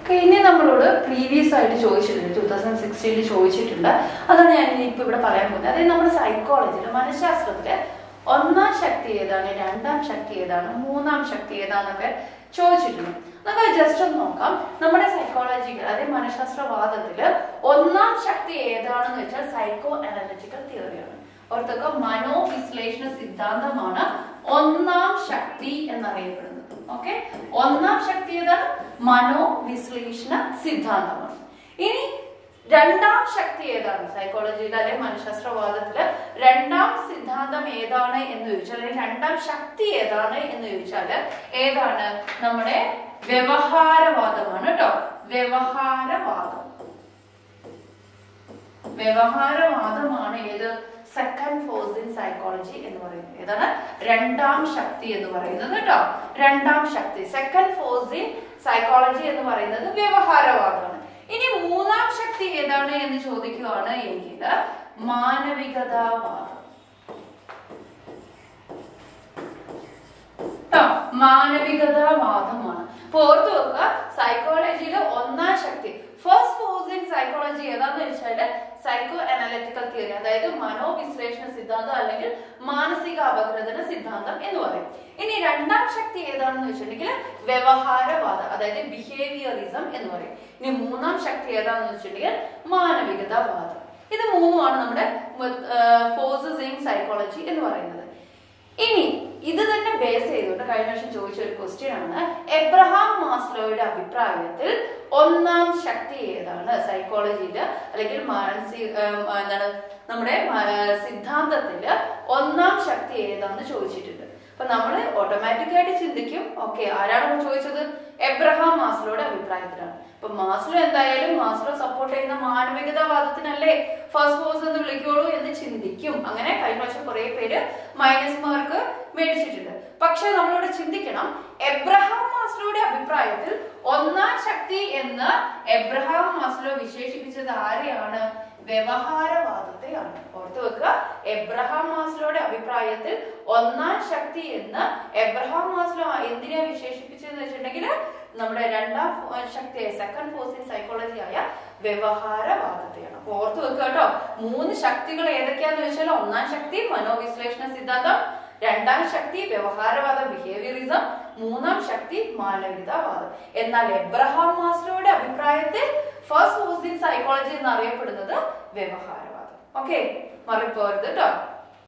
Okay, ഇനി നമ്മളോട് previous ആയിട്ട് ചോദിച്ചിട്ടുണ്ട് ടൂ തൗസൻഡ് സിക്സ്റ്റീനിൽ ചോദിച്ചിട്ടുണ്ട് അതാണ് ഞാൻ ഇപ്പൊ ഇവിടെ പറയാൻ പോകുന്നത് അതായത് നമ്മുടെ സൈക്കോളജിയിൽ മനഃശാസ്ത്രത്തില് ഒന്നാം ശക്തി ഏതാണ് രണ്ടാം ശക്തി ഏതാണ് മൂന്നാം ശക്തി ഏതാന്നൊക്കെ ചോദിച്ചിട്ടുണ്ട് നമുക്ക് ജസ്റ്റ് ഒന്ന് നോക്കാം നമ്മുടെ സൈക്കോളജിക്കൽ അതായത് മനഃശാസ്ത്രവാദത്തില് ഒന്നാം ശക്തി ഏതാണെന്ന് വെച്ചാൽ സൈക്കോ അനലിറ്റിക്കൽ തിയറിയാണ് ഓർത്തൊക്കെ മനോവിശ്ലേഷണ സിദ്ധാന്തമാണ് ഒന്നാം ശക്തി എന്നറിയപ്പെടുന്നത് ഓക്കെ ഒന്നാം ശക്തി ഏതാണ് മനോവിശ്ലേഷണ സിദ്ധാന്തമാണ് ഇനി രണ്ടാം ശക്തി ഏതാണ് സൈക്കോളജിയിൽ അല്ലെങ്കിൽ മനഃശാസ്ത്രവാദത്തില് രണ്ടാം സിദ്ധാന്തം ഏതാണ് എന്ന് ചോദിച്ചാൽ അല്ലെങ്കിൽ രണ്ടാം ശക്തി ഏതാണ് എന്ന് ചോദിച്ചാല് ഏതാണ് നമ്മുടെ വ്യവഹാരവാദമാണ് കേട്ടോ വ്യവഹാരവാദം വ്യവഹാരവാദമാണ് ഏത് സെക്കൻഡ് ഫോഴ്സ് ഇൻ സൈക്കോളജി എന്ന് പറയുന്നത് ഏതാണ് രണ്ടാം ശക്തി എന്ന് പറയുന്നത് കേട്ടോ രണ്ടാം ശക്തി സെക്കൻഡ് ഫോഴ്സ് ഇൻ സൈക്കോളജി എന്ന് പറയുന്നത് വ്യവഹാരവാദമാണ് ഇനി മൂന്നാം ശക്തി ഏതാണ് എന്ന് ചോദിക്കുകയാണ് എങ്കിൽ മാനവികതാവാദം ട്ടോ, മാനവികതാവാദമാണ് അപ്പൊ ഓർത്തു വെക്കുക സൈക്കോളജിയിലെ ഒന്നാം ശക്തി ഫസ്റ്റ് ഫോഴ്സ് ഇൻ സൈക്കോളജി ഏതാന്ന് വെച്ചാല് സൈക്കോ അനാലിറ്റിക്കൽ തിയറി അതായത് മനോവിശ്ലേഷണ സിദ്ധാന്തം അല്ലെങ്കിൽ മാനസിക അപഗ്രഥന സിദ്ധാന്തം എന്ന് പറയും ഇനി രണ്ടാം ശക്തി ഏതാണെന്ന് വെച്ചിട്ടുണ്ടെങ്കിൽ വ്യവഹാരവാദം അതായത് ബിഹേവിയറിസം എന്ന് പറയും ഇനി മൂന്നാം ശക്തി ഏതാണെന്ന് വെച്ചിട്ടുണ്ടെങ്കിൽ മാനവികതാവാദം ഇത് മൂന്നുമാണ് നമ്മുടെ ഫോഴ്സസ് ഇൻ സൈക്കോളജി എന്ന് പറയുന്നത് ഇനി ഇത് തന്നെ ബേസ് ചെയ്തുകൊണ്ട് കഴിഞ്ഞ വർഷം ചോദിച്ച ഒരു ക്വസ്റ്റ്യൻ ആണ് എബ്രഹാം മാസ്ലോയുടെ അഭിപ്രായത്തിൽ ഒന്നാം ശക്തി ഏതാണ് സൈക്കോളജിയില് അല്ലെങ്കിൽ മാനസിക ഏം, എന്താണ് നമ്മുടെ മ- സിദ്ധാന്തത്തില് ഒന്നാം ശക്തി ഏതാന്ന് ചോദിച്ചിട്ടുണ്ട് അപ്പൊ നമ്മൾ ഓട്ടോമാറ്റിക് ആയിട്ട് ചിന്തിക്കും ഓക്കെ ആരാണ് ചോദിച്ചത് എബ്രഹാം മാസ്ലോയുടെ അഭിപ്രായത്തിലാണ് അപ്പൊ മാസ്ലോ എന്തായാലും മാസ്ലോ സപ്പോർട്ട് ചെയ്യുന്ന മാനവികതാവാദത്തിനല്ലേ ഫസ്റ്റ് ഫോഴ്സ് എന്ന് വിളിക്കുള്ളൂ എന്ന് ചിന്തിക്കും അങ്ങനെ കഴിഞ്ഞ പ്രാവശ്യം കുറെ പേര് മൈനസ് മാർക്ക് മേടിച്ചിട്ടുണ്ട് പക്ഷെ നമ്മളിവിടെ ചിന്തിക്കണം എബ്രഹാം മാസ്ലോയുടെ അഭിപ്രായത്തിൽ ഒന്നാം ശക്തി എന്ന് എബ്രഹാം മാസ്ലോ വിശേഷിപ്പിച്ചത് ആരെയാണ് വ്യവഹാരവാദത്തെയാണ് ഓർത്തു വെക്കുക എബ്രഹാം മാസ്ലോയുടെ അഭിപ്രായത്തിൽ ഒന്നാം ശക്തി എന്ന് എബ്രഹാം മാസ്ലോ എന്തിനെ വിശേഷിപ്പിച്ചതെന്ന് വെച്ചിട്ടുണ്ടെങ്കിൽ നമ്മുടെ രണ്ടാം ഫോ- ശക്തിയായ സെക്കൻഡ് ഫോഴ്സ് ഇൻ സൈക്കോളജി ആയ വ്യവഹാരവാദത്തെയാണ് അപ്പൊ ഓർത്തു വെക്കുക കേട്ടോ മൂന്ന് ശക്തികൾ ഏതൊക്കെയാന്ന് വെച്ചാൽ ഒന്നാം ശക്തി മനോവിശ്ലേഷണ സിദ്ധാന്തം രണ്ടാം ശക്തി വ്യവഹാരവാദം ബിഹേവിയറിസം മൂന്നാം ശക്തി മാനവികതാവാദം എന്നാൽ എബ്രഹാം മാസ്ലോയുടെ അഭിപ്രായത്തിൽ ഫസ്റ്റ് ഫോഴ്സ് ഇൻ സൈക്കോളജി എന്ന് അറിയപ്പെടുന്നത് വ്യവഹാരവാദം ഓക്കെ മറിപ്പോരുത് കേട്ടോ